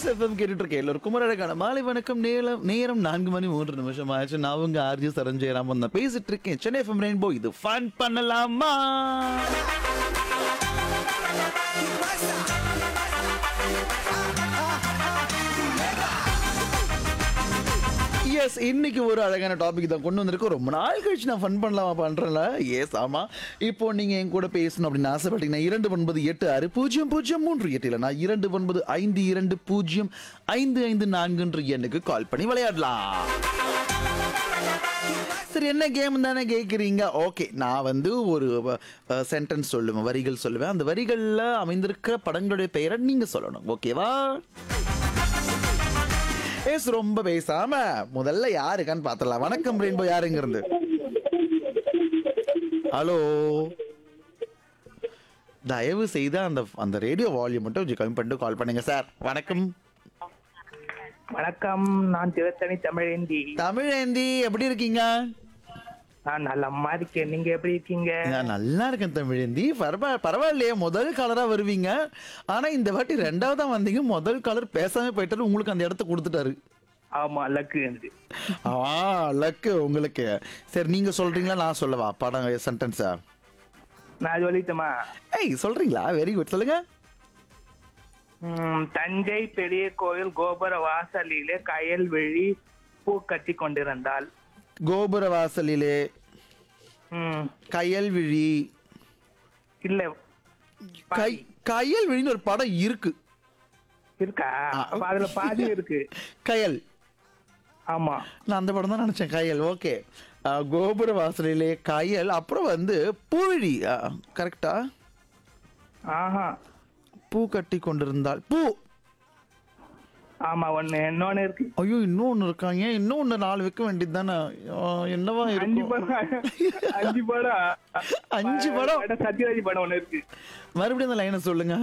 FM கேட்டுட்டு இருக்கேன் எல்லோருக்கும் ஒரு அழகான மாலை வணக்கம் நேரம் நேரம் நான்கு மணி மூன்று நிமிஷம் ஆச்சு நான் உங்க ஆர்ஜி சரஞ்சயராம் நான் பேசிட்டு இருக்கேன் சென்னை எஃப்எம் ரெயின்போ இது ஃபன் பண்ணலாமா எஸ் இன்னைக்கு ஒரு அழகான டாபிக் தான் கொண்டு வந்திருக்கோம் ரொம்ப நாள் கழிச்சு நான் ஃபன் பண்ணலாமா பண்றேன்ல எஸ் ஆமா இப்போ நீங்க என் கூட பேசணும் அப்படின்னு ஆசைப்பட்டீங்கன்னா இரண்டு ஒன்பது எட்டு ஆறு பூஜ்ஜியம் பூஜ்ஜியம் மூன்று எட்டு இல்லை நான் இரண்டு ஒன்பது ஐந்து இரண்டு பூஜ்ஜியம் ஐந்து ஐந்து நான்குன்ற எண்ணுக்கு கால் பண்ணி விளையாடலாம் சரி என்ன கேம் தானே கேட்குறீங்க ஓகே நான் வந்து ஒரு சென்டென்ஸ் சொல்லுவேன் வரிகள் சொல்லுவேன் அந்த வரிகளில் அமைந்திருக்கிற படங்களுடைய பெயரை நீங்கள் சொல்லணும் ஓகேவா எஸ் ரொம்ப பேசாம முதல்ல யாருக்கான்னு பார்த்தலாம் வணக்கம் ரெயின்போ யாருங்க இருந்து ஹலோ தயவு செய்து அந்த அந்த ரேடியோ வால்யூம் மட்டும் கொஞ்சம் கம்மி பண்ணிட்டு கால் பண்ணுங்க சார் வணக்கம் வணக்கம் நான் திருத்தணி தமிழேந்தி தமிழேந்தி எப்படி இருக்கீங்க நான் நல்லம்மா இருக்கேன் நீங்க எப்படி இருக்கீங்க நான் நல்லா இருக்கேன் தமிழேந்தி பரவா பரவாயில்லையே முதல் காலரா வருவீங்க ஆனா இந்த வாட்டி ரெண்டாவதா வந்தீங்க முதல் காலர் பேசாம போயிட்டாரு உங்களுக்கு அந்த இடத்த கொடுத்துட்டாரு ஆமா லக்கு எனக்கு ஆ லக்கு உங்களுக்கு சரி நீங்க சொல்றீங்களா நான் சொல்லவா படம் சென்டென்ஸா நான் சொல்லிட்டோமா ஏய் சொல்றீங்களா வெரி குட் சொல்லுங்க ம், தஞ்சை பெரிய கோயில் கோபுர வாசலிலே கயல்விழி பூ கட்டி கொண்டிருந்தாள் கோபுர வாசலிலே ம், கயல்விழி இல்ல கை கயல்விழின்னு ஒரு படம் இருக்கு இருக்கா அப்ப அதுல பாதி இருக்கு கயல் ஆமா நான் அந்த படம் தான் நினைச்சேன் கயல் ஓகே கோபுர வாசலிலே கயல் அப்புறம் வந்து பூவிழி கரெக்டா ஆஹா பூ கட்டி கொண்டிருந்தாள் பூ ஆமா ஒண்ணு இன்னொன்னு இருக்கு ஐயோ இன்னொன்னு இருக்காங்க இன்னொன்னு நாலு வைக்க வேண்டியது தானே என்னவா அஞ்சு இருக்கும் படம் அஞ்சு படம் அஞ்சு படம்? படம் சத்யராஜ் படம் ஒண்ணு இருக்கு மறுபடியும் அந்த லைனை சொல்லுங்க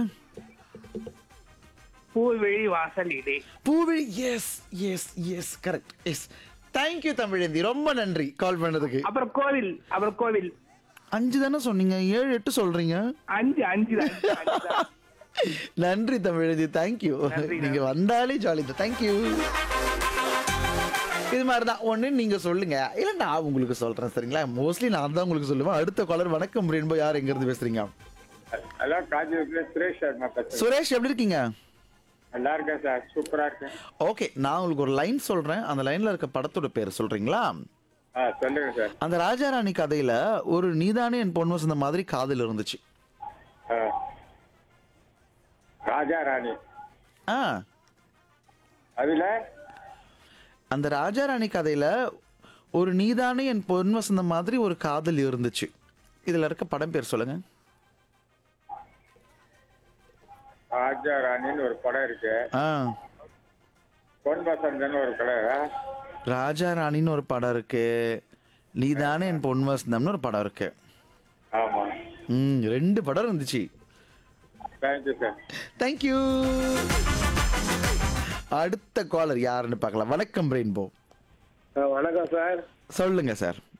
Poovizhi Vasalile Poovizhi yes yes yes correct yes thank you Tamilendhi ரொம்ப நன்றி கால் பண்ணதுக்கு அப்புறம் கோவில் அப்புறம் கோவில் அஞ்சு தானே சொன்னீங்க ஏழு எட்டு சொல்றீங்க அஞ்சு அஞ்சு தான், அஞ்சு, அஞ்சு தான். நன்றி தமிழதி தேங்க்யூ நன்றி, நீங்க வந்தாலே ஜாலி தான் தேங்க்யூ இது மாதிரி தான் ஒன்று நீங்க சொல்லுங்க இல்ல நான் உங்களுக்கு சொல்றேன் சரிங்களா மோஸ்ட்லி நான் தான் உங்களுக்கு சொல்லுவேன் அடுத்த காலர் வணக்கம் ரெயின்போ யார் எங்க இருந்து பேசுறீங்க ஹலோ காஞ்சிபுரத்துல சுரேஷ் சர்மா பேசுறேன் சுரேஷ் எப்படி இருக்கீங்க நல்லா இருக்கேன் சார் சூப்பரா இருக்கேன் ஓகே நான் உங்களுக்கு ஒரு லைன் சொல்றேன் அந்த லைன்ல இருக்க படத்தோட பேர் சொல்றீங்களா ஆ சொல்லுங்க சார் அந்த ராஜாராணி கதையில ஒரு நீதானே என் பொண்ணு வசந்த மாதிரி காதல் இருந்துச்சு ஆ. ராஜா ராணி ஆ அதுல அந்த ராஜாராணி கதையில ஒரு நீதானே என் பொன் வசந்த மாதிரி ஒரு காதல் இருந்துச்சு இதுல இருக்க படம் பேர் சொல்லுங்க ராஜா ராணின்னு ஒரு படம் இருக்கு ஆ பொன் வசந்தன் ஒரு படம் ராஜா ராணின்னு ஒரு படம் இருக்கு நீதானே என் பொன் வசந்தம்னு ஒரு படம் இருக்கு ஆமா ம் ரெண்டு படம் இருந்துச்சு தேங்க்யூ சார் தேங்க்யூ அடுத்த காலர் யாருன்னு பார்க்கலாம் வணக்கம் ரெயின்போ வணக்கம் சார் சொல்லுங்க சார்